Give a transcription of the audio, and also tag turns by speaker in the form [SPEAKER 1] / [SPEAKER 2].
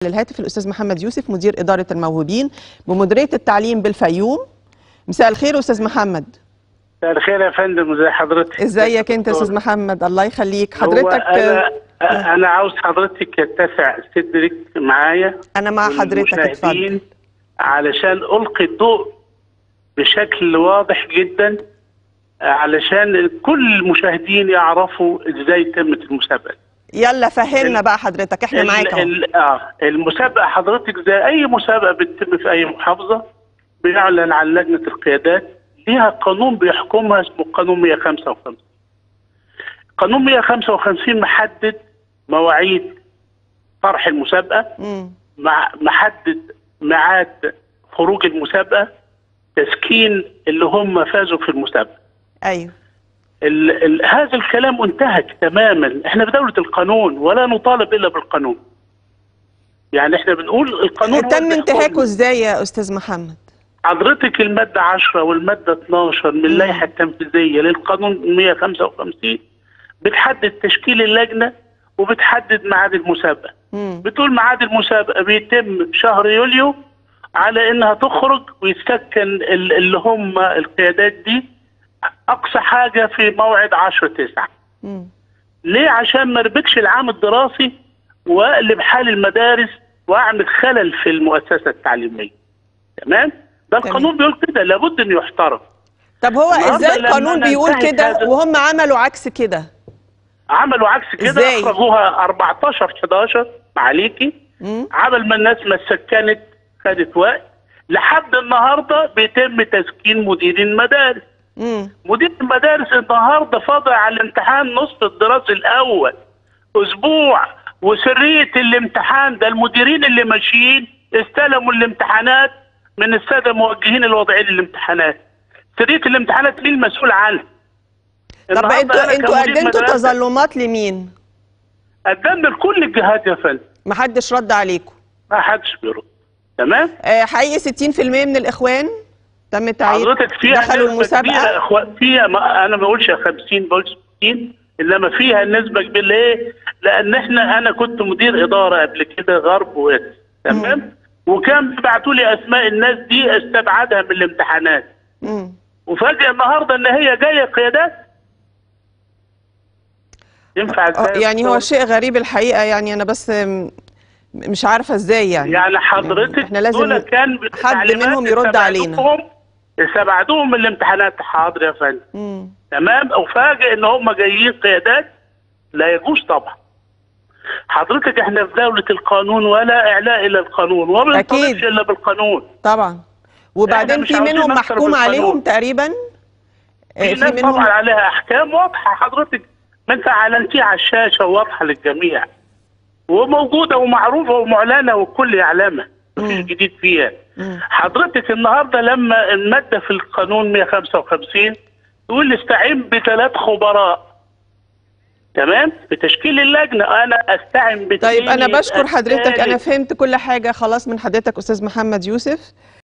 [SPEAKER 1] للهاتف الاستاذ محمد يوسف مدير اداره الموهوبين بمديريه التعليم بالفيوم مساء الخير استاذ محمد
[SPEAKER 2] مساء الخير يا فندم ازي حضرتك
[SPEAKER 1] ازيك انت يا استاذ محمد الله يخليك حضرتك
[SPEAKER 2] هو انا انا عاوز حضرتك يتسع صدرك معايا
[SPEAKER 1] انا مع حضرتك اتفضل
[SPEAKER 2] والمشاهدين علشان القي الضوء بشكل واضح جدا علشان كل المشاهدين يعرفوا ازاي تمت المسابقه
[SPEAKER 1] يلا فهمنا بقى حضرتك احنا
[SPEAKER 2] ال-
[SPEAKER 1] معاك اهو
[SPEAKER 2] ال- اه المسابقه حضرتك زي اي مسابقه بتتم في اي محافظه بيعلن عن لجنه القيادات ليها قانون بيحكمها اسمه قانون 155 قانون 155 محدد مواعيد طرح المسابقه
[SPEAKER 1] مم.
[SPEAKER 2] مع محدد ميعاد خروج المسابقه تسكين اللي هم فازوا في المسابقه
[SPEAKER 1] ايوه
[SPEAKER 2] ال ال هذا الكلام انتهك تماما احنا في دولة القانون ولا نطالب الا بالقانون يعني احنا بنقول القانون هو
[SPEAKER 1] تم
[SPEAKER 2] اللي
[SPEAKER 1] انتهاكه
[SPEAKER 2] يحكمنا.
[SPEAKER 1] ازاي يا استاذ محمد
[SPEAKER 2] حضرتك المادة 10 والمادة 12 من اللائحة التنفيذية للقانون 155 بتحدد تشكيل اللجنة وبتحدد ميعاد المسابقة
[SPEAKER 1] مم.
[SPEAKER 2] بتقول ميعاد المسابقة بيتم شهر يوليو على انها تخرج ويسكن ال- اللي هم القيادات دي اقصى حاجة في موعد 10 9
[SPEAKER 1] مم.
[SPEAKER 2] ليه عشان ما اربكش العام الدراسي واقلب حال المدارس واعمل خلل في المؤسسه التعليميه تمام ده
[SPEAKER 1] تمام.
[SPEAKER 2] القانون بيقول كده لابد انه يحترم
[SPEAKER 1] طب هو
[SPEAKER 2] النهاردة
[SPEAKER 1] ازاي
[SPEAKER 2] لما
[SPEAKER 1] القانون
[SPEAKER 2] أنا
[SPEAKER 1] بيقول
[SPEAKER 2] انتهت
[SPEAKER 1] كده
[SPEAKER 2] هذا-
[SPEAKER 1] وهم عملوا عكس كده
[SPEAKER 2] عملوا عكس كده
[SPEAKER 1] إزاي؟
[SPEAKER 2] اخرجوها 14 11 معاليكي
[SPEAKER 1] مم.
[SPEAKER 2] عمل ما الناس ما سكنت خدت وقت لحد النهارده بيتم تسكين مديرين المدارس
[SPEAKER 1] مم.
[SPEAKER 2] مدير المدارس النهارده فاضع على الامتحان نصف الدراسي الاول اسبوع وسريه الامتحان ده المديرين اللي ماشيين استلموا الامتحانات من الساده الموجهين الوضعيين للامتحانات سريه الامتحانات مين المسؤول عنها
[SPEAKER 1] طب
[SPEAKER 2] النهاردة
[SPEAKER 1] انتوا
[SPEAKER 2] أنا
[SPEAKER 1] انتوا
[SPEAKER 2] كمدير
[SPEAKER 1] قدمتوا
[SPEAKER 2] مدرسة
[SPEAKER 1] تظلمات لمين
[SPEAKER 2] قدمنا لكل الجهات يا فندم
[SPEAKER 1] محدش رد عليكم
[SPEAKER 2] ما حدش بيرد تمام
[SPEAKER 1] آه، حقيقي 60% من الاخوان تم تعيين
[SPEAKER 2] حضرتك فيها
[SPEAKER 1] دخلوا
[SPEAKER 2] نسبة كبيرة
[SPEAKER 1] المسابقه
[SPEAKER 2] إخوان فيها ما انا ما بقولش 50 بقول 60 انما فيها نسبة كبيرة ليه؟ لان احنا انا كنت مدير ادارة قبل كده غرب وقت تمام؟ وكان بيبعتوا لي اسماء الناس دي استبعدها من الامتحانات
[SPEAKER 1] مم.
[SPEAKER 2] وفجأة النهارده ان هي جاية قيادات ينفع
[SPEAKER 1] آه،
[SPEAKER 2] ازاي؟
[SPEAKER 1] يعني هو شيء غريب الحقيقه يعني انا بس م- مش عارفه ازاي يعني
[SPEAKER 2] يعني حضرتك
[SPEAKER 1] احنا لازم
[SPEAKER 2] دول كان
[SPEAKER 1] حد
[SPEAKER 2] تعليمات
[SPEAKER 1] منهم يرد علينا
[SPEAKER 2] استبعدوهم- استبعدوهم من الامتحانات حاضر يا فندم
[SPEAKER 1] مم.
[SPEAKER 2] تمام افاجئ ان هم جايين قيادات لا يجوز طبعا حضرتك احنا في دولة القانون ولا اعلاء الى القانون وما
[SPEAKER 1] أكيد.
[SPEAKER 2] نطالبش الا بالقانون
[SPEAKER 1] طبعا وبعدين
[SPEAKER 2] مش
[SPEAKER 1] في
[SPEAKER 2] عاوزين
[SPEAKER 1] منهم
[SPEAKER 2] نخسر
[SPEAKER 1] محكوم
[SPEAKER 2] بالقانون.
[SPEAKER 1] عليهم تقريبا آه،
[SPEAKER 2] في ناس طبعا عليها احكام واضحة حضرتك ما انت اعلنتيها على الشاشة واضحة للجميع وموجودة ومعروفة ومعلنة والكل يعلمها مفيش
[SPEAKER 1] مم.
[SPEAKER 2] جديد فيها
[SPEAKER 1] مم.
[SPEAKER 2] حضرتك النهارده لما الماده في القانون 155 تقول استعين بثلاث خبراء تمام في تشكيل اللجنه انا استعين بثلاث
[SPEAKER 1] طيب انا بشكر حضرتك انا فهمت كل حاجه خلاص من حضرتك استاذ محمد يوسف